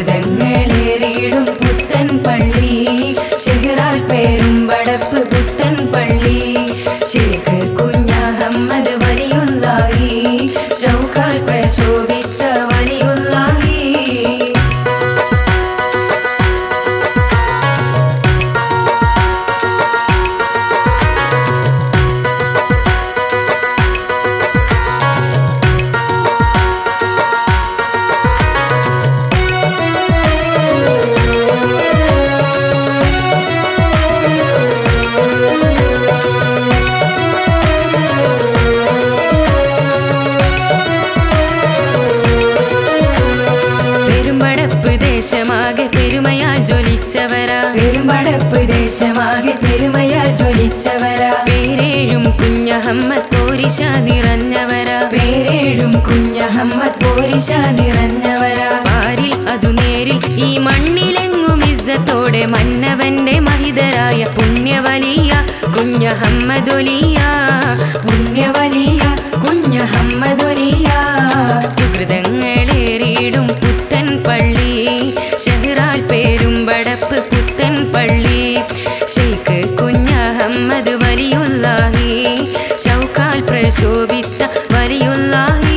സുഹൃതങ്ങളേറിയിടും പുത്തൻ പള്ളി ഷെഹറാൽ പേരും വടപ്പ് പുത്തൻ പള്ളി ഷേഖ് കുഞ്ഞഹമ്മദ് വലിയുള്ളാഹി ഷൗക്കാൽ പ്രശോഭിച്ച വലിയുള്ളാഹി പെരുമ്പടപ്പ് ദേശമാകെ പെരുമയാൽ ജ്വലിച്ചവരാ പെരുമ്പടപ്പ് ദേശമാകെ പെരുമയാൽ ജ്വലിച്ചവരാ പേരേഴും കുഞ്ഞഹമ്മദ് പോരിശ നിറഞ്ഞവരാ പേരേഴും കുഞ്ഞഹമ്മദ് പോരിശ നിറഞ്ഞവരാ പാരിൽ അതു നേരിൽ ഈ മണ്ണിലെങ്ങും ഇസ്സത്തോടെ മന്നവന്റെ മഹിതരായ പുണ്യവലിയ കുഞ്ഞഹമ്മദൊലിയ പുണ്യവലിയ കുഞ്ഞഹമ്മദൊലിയ സുഹൃതങ്ങളേറിയിടും പുത്തൻ പള്ളി ഷെഹ്റാൽ പേരും വടപ്പ് പുത്തൻ പള്ളി ഷെയ്ഖ് കുഞ്ഞഹമ്മദ് വലിയുള്ളാഹി ഷൗക്കാൽ പ്രശോഭിത്ത വലിയുള്ളാഹി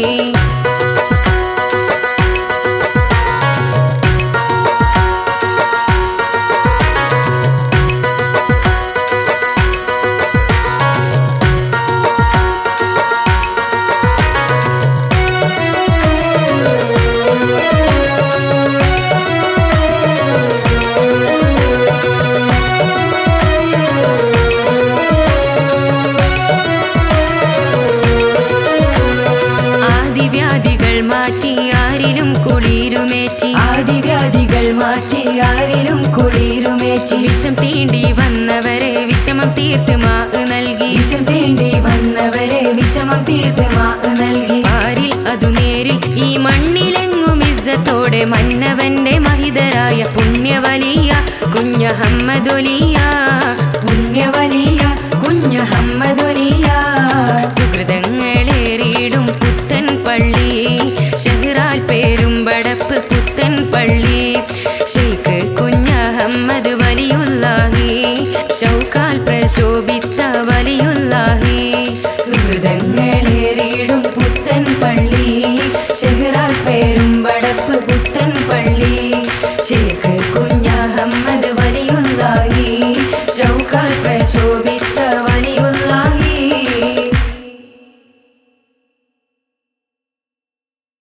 ആദിവ്യാധികൾ മാറ്റി ആരിലും കുളിരുമേറ്റി ആദിവ്യാധികൾ മാറ്റി ആരിലും കുളിരുമേറ്റി വിഷം തീണ്ടി വന്നവരെ വിഷമം തീർത്ത് മാ നൽകി വിഷം തേണ്ടി വന്നവരെ വിഷമം തീർത്ത് മാ നൽകി ആരിൽ അതു നേരിൽ ഈ മണ്ണിലെങ്ങും ഇസ്സത്തോടെ മന്നവന്റെ മഹിതരായ പുണ്യവലിയ കുഞ്ഞഹമ്മദൊലിയ പുണ്യവലിയ കുഞ്ഞഹമ്മദൊലിയ സുഹൃതങ്ങളേറിയിടും പുത്തൻ പള്ളി ഷെഹ്റാൽ പേരും വടപ്പ് പുത്തൻ പള്ളി ഷെയ്ഖ് കുഞ്ഞഹമ്മദ് വലിയുള്ളാഹി ഷൗക്കാൽ പ്രശോഭിത്ത വലിയുള്ളാഹി സുഹൃതങ്ങളേറിയിടും പുത്തൻ പള്ളി ഷെഹ്റാൽ പേരും വടപ്പ് പുത്തൻ പള്ളി ഷേഖ്